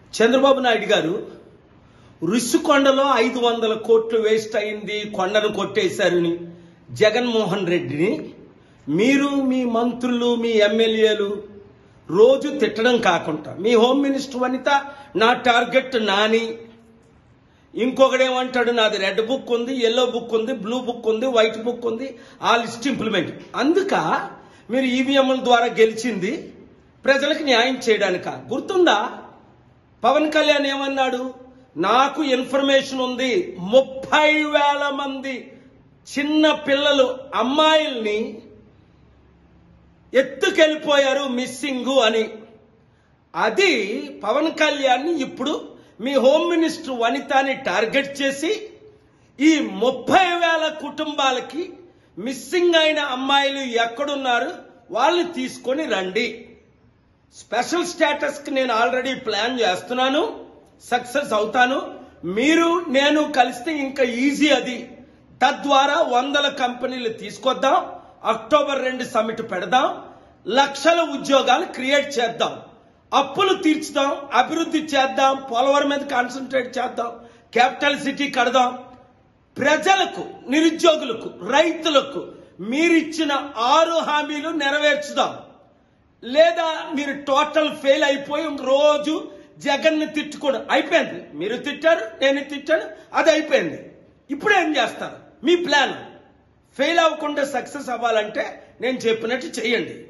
చంద్రబాబు నాయుడు గారు రుషికొండలో ఐదు వందల కోట్లు వేస్ట్ అయింది కొండను కొట్టేశారని జగన్మోహన్ రెడ్డిని మీరు మీ మంత్రులు మీ ఎమ్మెల్యేలు రోజు తిట్టడం కాకుండా మీ హోమ్ మినిస్టర్ వనిత నా టార్గెట్ నాని ఇంకొకడేమంటాడు నాది రెడ్ బుక్ ఉంది ఎల్లో బుక్ ఉంది బ్లూ బుక్ ఉంది వైట్ బుక్ ఉంది ఆ లిస్ట్ ఇంప్లిమెంట్ అందుక మీరు ఈవీఎంల ద్వారా గెలిచింది ప్రజలకు న్యాయం చేయడానిక గుర్తుందా పవన్ కళ్యాణ్ ఏమన్నాడు నాకు ఇన్ఫర్మేషన్ ఉంది ముప్పై వేల మంది చిన్న పిల్లలు అమ్మాయిల్ని ఎత్తుకెళ్ళిపోయారు మిస్సింగ్ అని అది పవన్ కళ్యాణ్ ఇప్పుడు మీ హోమ్ మినిస్టర్ వనితాని టార్గెట్ చేసి ఈ ముప్పై వేల కుటుంబాలకి మిస్సింగ్ అయిన అమ్మాయిలు ఎక్కడున్నారు వాళ్ళు తీసుకొని రండి స్పెషల్ స్టేటస్ కి నేను ఆల్రెడీ ప్లాన్ చేస్తున్నాను సక్సెస్ అవుతాను మీరు నేను కలిస్తే ఇంకా ఈజీ అది తద్వారా వందల కంపెనీలు తీసుకొద్దాం అక్టోబర్ రెండు సమిట్ పెడదాం లక్షల ఉద్యోగాలు క్రియేట్ చేద్దాం అప్పులు తీర్చుదాం అభివృద్ధి చేద్దాం పోలవరం మీద కాన్సన్ట్రేట్ చేద్దాం క్యాపిటల్ సిటీ కడదాం ప్రజలకు నిరుద్యోగులకు రైతులకు మీరిచ్చిన ఆరు హామీలు నెరవేర్చుదాం లేదా మీరు టోటల్ ఫెయిల్ అయిపోయి రోజు జగన్ని తిట్టుకోవడం అయిపోయింది మీరు తిట్టారు నేను తిట్టాను అది అయిపోయింది ఇప్పుడు ఏం చేస్తారు మీ ప్లాన్ ఫెయిల్ అవ్వకుండా సక్సెస్ అవ్వాలంటే నేను చెప్పినట్టు చేయండి